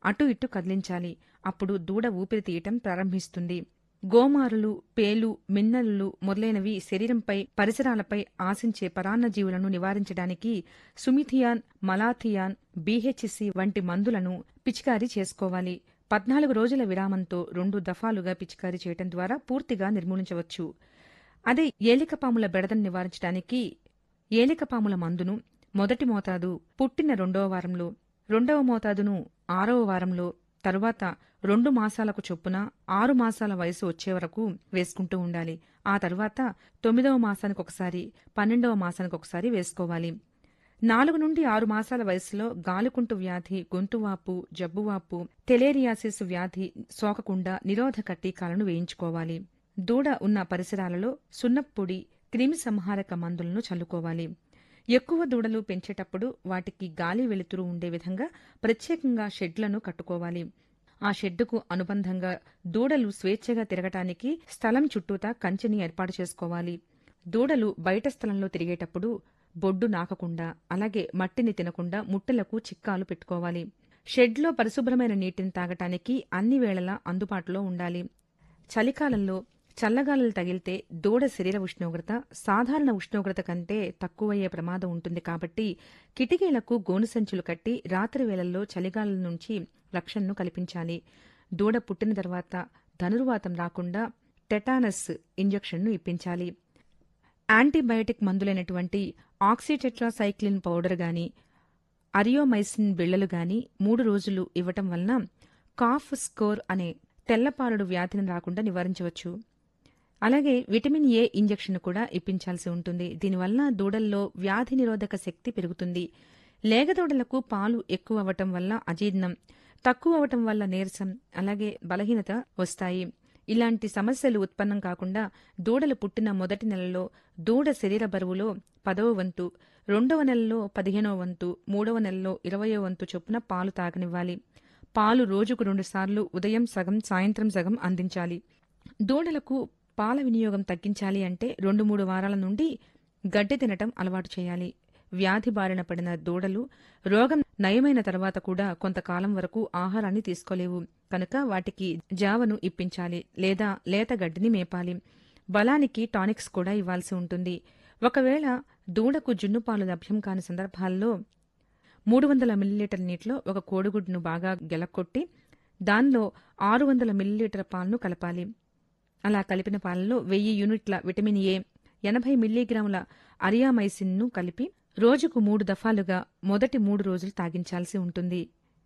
అటు ఇటు కదిలించాలి అప్పుడు దూడ ఊపిరి తీయటం ప్రారంభిస్తుంది గోమారులు పేలు మిన్నలు మొదలైనవి శరీరంపై పరిసరాలపై ఆశించే పరాన్నజీవులను నివారించడానికి సుమిథియాన్ మలాథియాన్ బీహెచ్సి వంటి మందులను పిచికారీ చేసుకోవాలి పద్నాలుగు రోజుల విరామంతో రెండు దఫాలుగా పిచికారీ చేయటం ద్వారా పూర్తిగా నిర్మూలించవచ్చు అదే ఏలికపాముల బెడదను నివారించడానికి ఏలికపాముల మందును మొదటి మోతాదు పుట్టిన రెండవ వారంలో రెండవ మోతాదును ఆరవ వారంలో తరువాత రెండు మాసాలకు చొప్పున ఆరు మాసాల వయసు వచ్చే వరకు వేసుకుంటూ ఉండాలి ఆ తర్వాత తొమ్మిదవ మాసానికి ఒకసారి పన్నెండవ మాసానికి ఒకసారి వేసుకోవాలి నాలుగు నుండి ఆరు మాసాల వయసులో గాలికుంటు వ్యాధి గొంతువాపు జబ్బువాపు టెలేరియాసిస్ వ్యాధి సోకకుండా నిరోధక టీకాలను వేయించుకోవాలి దూడ ఉన్న పరిసరాలలో సున్నప్పొడి క్రిమి సంహారక మందులను చల్లుకోవాలి ఎక్కువ దూడలు పెంచేటప్పుడు వాటికి గాలి వెలుతురు ఉండే విధంగా ప్రత్యేకంగా షెడ్లను కట్టుకోవాలి ఆ షెడ్డుకు అనుబంధంగా దూడలు స్వేచ్ఛగా తిరగటానికి స్థలం చుట్టూతా కంచెని ఏర్పాటు చేసుకోవాలి దూడలు బయట స్థలంలో తిరిగేటప్పుడు బొడ్డు నాకకుండా అలాగే మట్టిని తినకుండా ముట్టెలకు చిక్కాలు పెట్టుకోవాలి షెడ్లో పరిశుభ్రమైన నీటిని తాగటానికి అన్ని వేళలా అందుబాటులో ఉండాలి చలికాలంలో చల్లగాలులు తగిలితే దూడ శరీర ఉష్ణోగ్రత సాధారణ ఉష్ణోగ్రత కంటే తక్కువయ్యే ప్రమాదం ఉంటుంది కాబట్టి కిటికీలకు గోను సంచులు కట్టి రాత్రి వేళల్లో చలిగాలుల నుంచి రక్షణను కల్పించాలి దూడ పుట్టిన తర్వాత ధనుర్వాతం రాకుండా టెటానస్ ఇంజెక్షన్ను ఇప్పించాలి యాంటీబయాటిక్ మందులైనటువంటి ఆక్సిటెట్రాసైక్లిన్ పౌడర్ గాని అరియోమైసిన్ బిళ్లలు గాని మూడు రోజులు ఇవ్వటం వలన కాఫ్ స్కోర్ అనే తెల్లపారుడు వ్యాధిని రాకుండా నివారించవచ్చు అలాగే విటమిన్ ఏ ఇంజెక్షన్ కూడా ఇప్పించాల్సి ఉంటుంది దీనివల్ల దూడల్లో వ్యాధి నిరోధక శక్తి పెరుగుతుంది లేగదూడలకు పాలు ఎక్కువ అవ్వటం వల్ల అజీర్ణం తక్కువ అవటం వల్ల నీరసం అలాగే బలహీనత వస్తాయి ఇలాంటి సమస్యలు ఉత్పన్నం కాకుండా దూడలు పుట్టిన మొదటి నెలలో దూడ శరీర బరువులో పదవ వంతు రెండవ నెలలో పదిహేనవ వంతు మూడవ నెలలో ఇరవయో వంతు చొప్పున పాలు తాగనివ్వాలి పాలు రోజుకు రెండుసార్లు ఉదయం సగం సాయంత్రం సగం అందించాలి దూడలకు పాల వినియోగం తగ్గించాలి అంటే రెండు మూడు వారాల నుండి గడ్డి తినటం అలవాటు చేయాలి వ్యాధి బారిన పడిన దూడలు రోగం నయమైన తర్వాత కూడా కొంతకాలం వరకు ఆహారాన్ని తీసుకోలేవు కనుక వాటికి జావను ఇప్పించాలి లేదా లేత గడ్డిని మేపాలి బలానికి టానిక్స్ కూడా ఇవ్వాల్సి ఉంటుంది ఒకవేళ దూడకు జున్నుపాలు లభ్యం కాని సందర్భాల్లో మూడు వందల మిల్లీలీటర్ నీటిలో ఒక కోడిగుడ్డును బాగా గెలక్కొట్టి దానిలో ఆరు వందల మిల్లీలీటర్ పాలను కలపాలి అలా కలిపిన పాలలో వెయ్యి యూనిట్ల విటమిన్ ఏ ఎనభై మిల్లీగ్రాముల అరియామైసిన్ను కలిపి రోజుకు మూడు దఫాలుగా మొదటి మూడు రోజులు తాగించాల్సి ఉంటుంది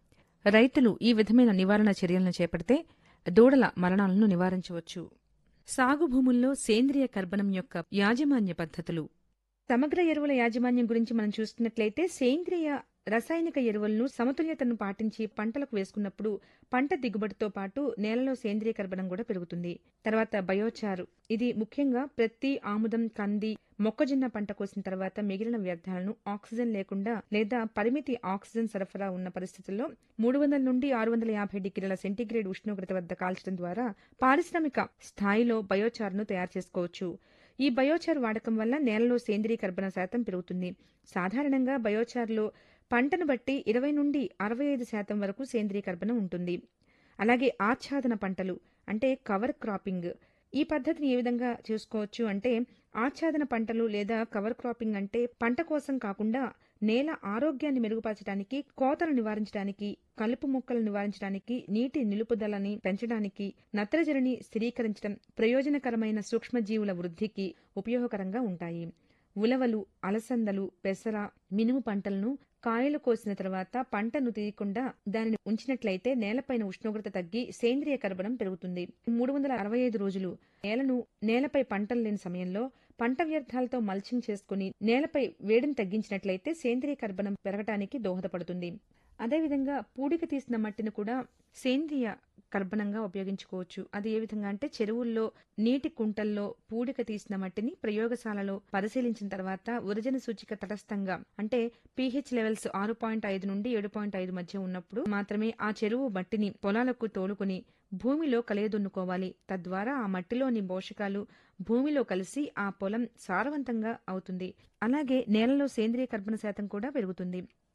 రైతులు ఈ విధమైన నివారణ చర్యలను చేపడితే దూడల మరణాలను నివారించవచ్చు సాగు భూముల్లో సేంద్రియ కర్బనం యొక్క యాజమాన్య పద్ధతులు సమగ్ర ఎరువుల యాజమాన్యం గురించి మనం చూస్తున్నట్లయితే సేంద్రియ రసాయనిక ఎరువులను సమతుల్యతను పాటించి పంటలకు వేసుకున్నప్పుడు పంట దిగుబడితో పాటు నేలలో సేంద్రియ కర్బనం కూడా పెరుగుతుంది తర్వాత బయోచారు ఇది ముఖ్యంగా ప్రతి ఆముదం కంది మొక్కజొన్న పంట కోసిన తర్వాత మిగిలిన వ్యర్థాలను ఆక్సిజన్ లేకుండా లేదా పరిమితి ఆక్సిజన్ సరఫరా ఉన్న పరిస్థితుల్లో మూడు వందల నుండి ఆరు వందల యాభై డిగ్రీల సెంటీగ్రేడ్ ఉష్ణోగ్రత వద్ద కాల్చడం ద్వారా పారిశ్రామిక స్థాయిలో బయోచార్ను తయారు చేసుకోవచ్చు ఈ బయోచార్ వాడకం వల్ల నేలలో సేంద్రీయ కర్బన శాతం పెరుగుతుంది సాధారణంగా బయోచార్లో పంటను బట్టి ఇరవై నుండి అరవై ఐదు శాతం వరకు సేంద్రీయ కర్బనం ఉంటుంది అలాగే ఆచ్ఛాదన పంటలు అంటే కవర్ క్రాపింగ్ ఈ పద్ధతిని ఏ విధంగా చేసుకోవచ్చు అంటే ఆచ్ఛాదన పంటలు లేదా కవర్ క్రాపింగ్ అంటే పంట కోసం కాకుండా నేల ఆరోగ్యాన్ని మెరుగుపరచడానికి కోతలు నివారించడానికి కలుపు మొక్కలు నివారించడానికి నీటి నిలుపుదలని పెంచడానికి నత్రజనిని స్థిరీకరించడం ప్రయోజనకరమైన సూక్ష్మజీవుల వృద్ధికి ఉపయోగకరంగా ఉంటాయి ఉలవలు అలసందలు పెసర మినుము పంటలను కాయలు కోసిన తర్వాత పంటను తీయకుండా దానిని ఉంచినట్లయితే నేలపైన ఉష్ణోగ్రత తగ్గి సేంద్రియ కర్బనం పెరుగుతుంది మూడు వందల అరవై ఐదు రోజులు నేలను నేలపై పంటలు లేని సమయంలో పంట వ్యర్థాలతో మల్చింగ్ చేసుకుని నేలపై వేడిని తగ్గించినట్లయితే సేంద్రియ కర్బనం పెరగటానికి దోహదపడుతుంది అదేవిధంగా పూడిక తీసిన మట్టిని కూడా సేంద్రియ కర్బనంగా ఉపయోగించుకోవచ్చు అది ఏ విధంగా అంటే చెరువుల్లో నీటి కుంటల్లో పూడిక తీసిన మట్టిని ప్రయోగశాలలో పరిశీలించిన తర్వాత ఉరజన సూచిక తటస్థంగా అంటే పీహెచ్ లెవెల్స్ ఆరు పాయింట్ ఐదు నుండి ఏడు పాయింట్ ఐదు మధ్య ఉన్నప్పుడు మాత్రమే ఆ చెరువు మట్టిని పొలాలకు తోలుకుని భూమిలో కలియదున్నుకోవాలి తద్వారా ఆ మట్టిలోని పోషకాలు భూమిలో కలిసి ఆ పొలం సారవంతంగా అవుతుంది అలాగే నేలలో సేంద్రియ కర్బన శాతం కూడా పెరుగుతుంది